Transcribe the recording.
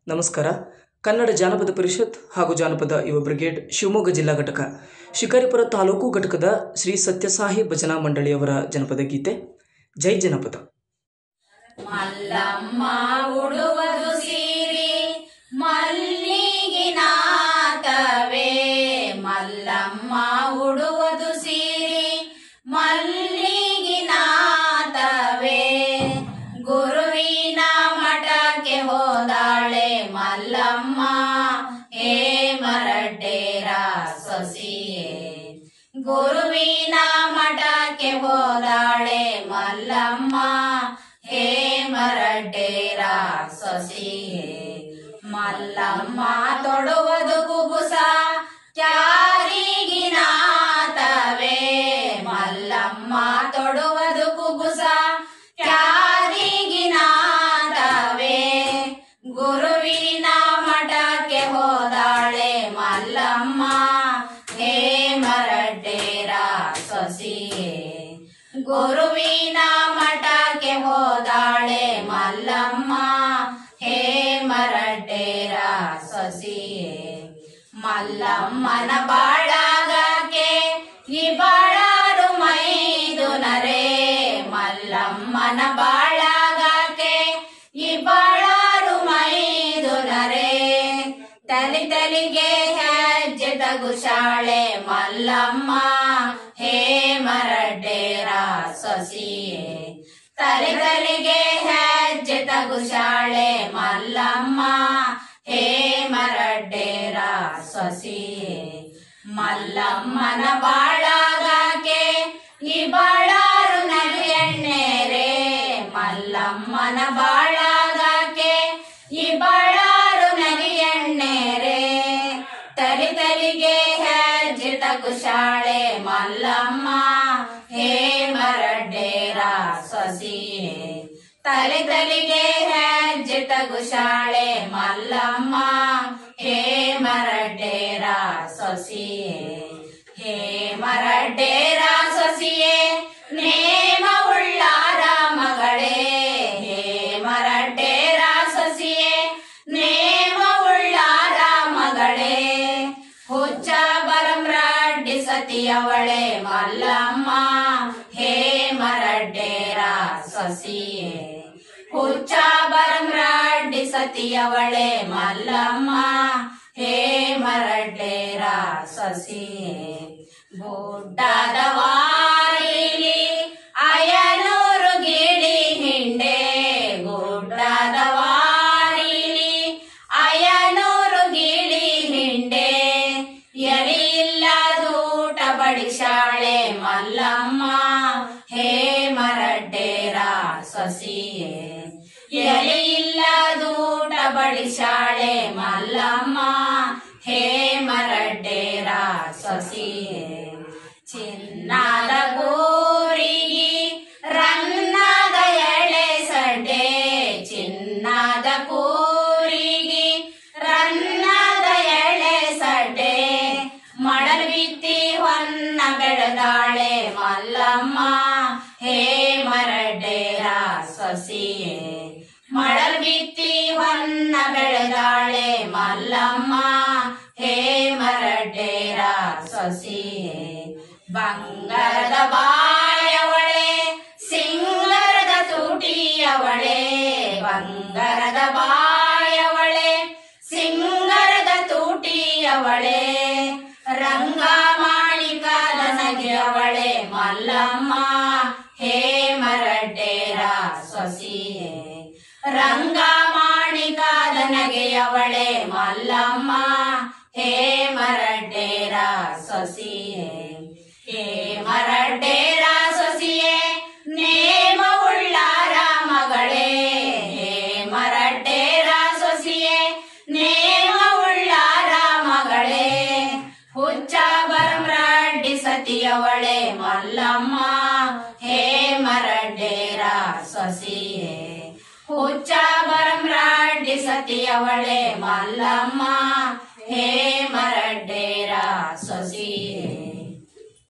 ನಮಸ್ಕಾರ ಕನ್ನಡ ಜಾನಪದ ಪರಿಷತ್ ಹಾಗೂ ಜಾನಪದ ಯುವ ಬ್ರಿಗೇಡ್ ಶಿವಮೊಗ್ಗ ಜಿಲ್ಲಾ ಘಟಕ ಶಿಕಾರಿಪುರ ತಾಲೂಕು ಘಟಕದ ಶ್ರೀ ಸತ್ಯಸಾಯಿ ಭಜನಾ ಮಂಡಳಿಯವರ ಜನಪದ ಗೀತೆ ಜೈ ಜನಪದ ಮಲ್ಲಮ್ಮ ಉಡುವುದು ಸೀರಿ ಮಲ್ಲಿಗಿನಾಥವೇ ಮಲ್ಲಮ್ಮ ಉಡುವುದು ಸೀರಿ ಮಲ್ಲಿಗಿನಾಥವೇ ಗುರುವಿನ ಮಠಕ್ಕೆ ಹೋದಾಳೆ ಮಲ್ಲಮ್ಮ ಹೇ ಮರಡ್ಡೇರ ಸೊಸಿಯೇ ಗುರುವಿನ ಮಠಕ್ಕೆ ಹೋದಾಳೆ ಮಲ್ಲಮ್ಮ ಹೇ ಮರಡ್ಡೇರ ಸೊಸಿಯೇ ಮಲ್ಲಮ್ಮ ತೊಡುವುದು ಕುಬುಸ ಕ್ಯಾರಿಗಿನಾಥವೇ ಮಲ್ಲಮ್ಮ ತೊಡುವುದು ಕುಬುಸ ಕ್ಯಾರಿಗಿನಾಥವೇ ಗುರುವಿನ ಮಠಕ್ಕೆ ಹೋದಾಳೆ ಮಲ್ಲಮ್ಮ ಹೇ ಮರಡ್ಡೇರ ಸೊಸಿಯೇ ಗುರುವಿನ ಮಠಕ್ಕೆ ಹೋದಾಳೆ ಮಲ್ಲಮ್ಮ ಹೇ ಮರಡ್ಡೇರ ಸೊಸಿಯೇ ಮಲ್ಲಮ್ಮನ ಬಾಳಾಗಕ್ಕೆ ಈ ಬಾಳಾರು ಮೈದುನರೇ ಮಲ್ಲಮ್ಮನ ಬಾಳಾಗಕ್ಕೆ ಈ ಬಾಳಾರು ಮೈದುನರೇ ತಲಿ ತಲಿಗೆ ಹೆಜ್ಜೆ ತಗುಶಾಳೆ ಮಲ್ಲಮ್ಮ ಹೇ ಮರಡ್ಡೇರ ಸೊಸಿಯೇ ತಲೆ ತಲೆಗೆ ಹೆಜ್ಜೆ ತಗುಶಾಳೆ ಮಲ್ಲಮ್ಮ ಹೇ ಮರಡ್ಡೇರ ಸೊಸಿಯೇ ಮಲ್ಲಮ್ಮನ ಬಾಳಾಗಕ್ಕೆ ಈ ಬಾಳಾರು ನಲಿಯಣ್ಣೇರೆ ಮಲ್ಲಮ್ಮನ ಬಾಳಾಗಕ್ಕೆ ಈ ಬಾಳಾರು ನಲಿಯಣ್ಣೇರೆ ತಲಿ ತಲಿಗೆ ಹೆಜ್ಜೆ ತಗುಶಾಳೆ ಮಲ್ಲಮ್ಮ ಹೇ ಮರಡ್ಡೇರ ಸೊಸಿಯೇ ತಲೆ ತಲಿಗೆ ಹೆಜ್ಜೆ ತಗುಶಾಳೆ ಮಲ್ಲಮ್ಮ ಹೇ ಮರಡ್ಡೇರ ಸೊಸಿಯೇ ಹೇ ಮರಡ್ಡೇರ ಸೊಸಿಯೇ ನೇಮ ಉಳ್ಳಾರ ಮಗಳೇ ಹೇ ಮರಡ್ಡೇರ ಸೊಸಿಯೇ ನೇಮ ಉಳ್ಳಾರ ಮಗಳೇ ಹುಚ್ಚ ಬರಮ್ರಾಡ್ಡಿ ಸತಿಯವಳೆ ಮಲ್ಲಮ್ಮ ಹೇ ಮರಡ್ಡೇರ ಸೊಸಿಯೇ ಹುಚ್ಚ ಬರಮ್ರಾಡ್ಡಿ ಸತಿಯವಳೆ ಮಲ್ಲಮ್ಮ ಹೇ ಮರಡ್ಡೇರ ಸೊಸಿಯೇ ಗುಡ್ಡದ ವಾರಿಲಿ ಅಯನೂರು ಗಿಳಿ ಹಿಂಡೆ ಗುಡ್ಡದ ವಾರಿಲಿ ಅಯನೂರು ಗಿಳಿ ಹಿಂಡೆ ಎಲಿಯಿಲ್ಲದೂಟ ಬಡಿಶಾಳೆ ಮಲ್ಲಮ್ಮ ಹೇ ಮರಡ್ಡೇರ ಸೊಸಿಯೇ ಎಲಿಯಿಲ್ಲದೂಟ ಬಡಿಶಾಳೆ ಮಲ್ಲಮ್ಮ ಹೇ ಮರಡ್ಡೇರ ಸೊಸಿಯೇ ಚಿನ್ನದ ಗೋರಿಗೆ ರನ್ನದ ಎಳೆ ಸಡ್ಡೆ ಚಿನ್ನದ ಕೂರಿಗೆ ರನ್ನದ ಎಳೆ ಸಡ್ಡೆ ಮಡಲ್ ಬಿತ್ತಿ ಹೊನ್ನ ಬೆಳೆದಾಳೆ ಮಲ್ಲಮ್ಮ ಹೇ ಮರಡ್ಡೇರ ಸೊಸಿಯೇ ಮಡಲ್ ಬಿತ್ತಿ ಹೊನ್ನ ಬೆಳೆದಾಳೆ ಮಲ್ಲಮ್ಮ ಹೇ ಮರಡ್ಡೇರ ಸೊಸಿಯೇ ಬಂಗಾರದ ಬಾಯವಳೆ ಸಿಂಗರದ ತೂಟಿಯವಳೆ ಬಂಗಾರದ ಬಾಯವಳೆ ಸಿಂಗರದ ತೂಟಿಯವಳೆ ರಂಗ ಮಾಣಿಕದ ನಗೆಯವಳೆ ಮಲ್ಲಮ್ಮ ಹೇ ಮರಡ್ಡೇರ ಸೊಸಿಯೇ ರಂಗ ಮಾಣಿಕದ ನಗೆಯವಳೆ ಮಲ್ಲಮ್ಮ ಹೇ ಮರಡ್ಡೇರ ಸೊಸಿಯೇ ಹೇ ಮರಡ್ಡೇರ ಸೊಸಿಯೇ ನೇಮ ಉಳ್ಳಾರ ಮಗಳೇ ಹೇ ಮರಡ್ಡೇರ ಸೊಸಿಯೇ ನೇಮ ಉಳ್ಳಾರ ಮಗಳೇ ಹುಚ್ಚ ಬರಮ್ರಾಡ್ಡಿ ಸತಿಯವಳೆ ಮಲ್ಲಮ್ಮ ಹೇ ಮರಡ್ಡೇರ ಸೊಸಿಯೇ ಹುಚ್ಚ ಬರಮ್ರಾಡ್ಡಿ ಸತಿಯವಳೆ ಮಲ್ಲಮ್ಮ ಹೇ ಮರ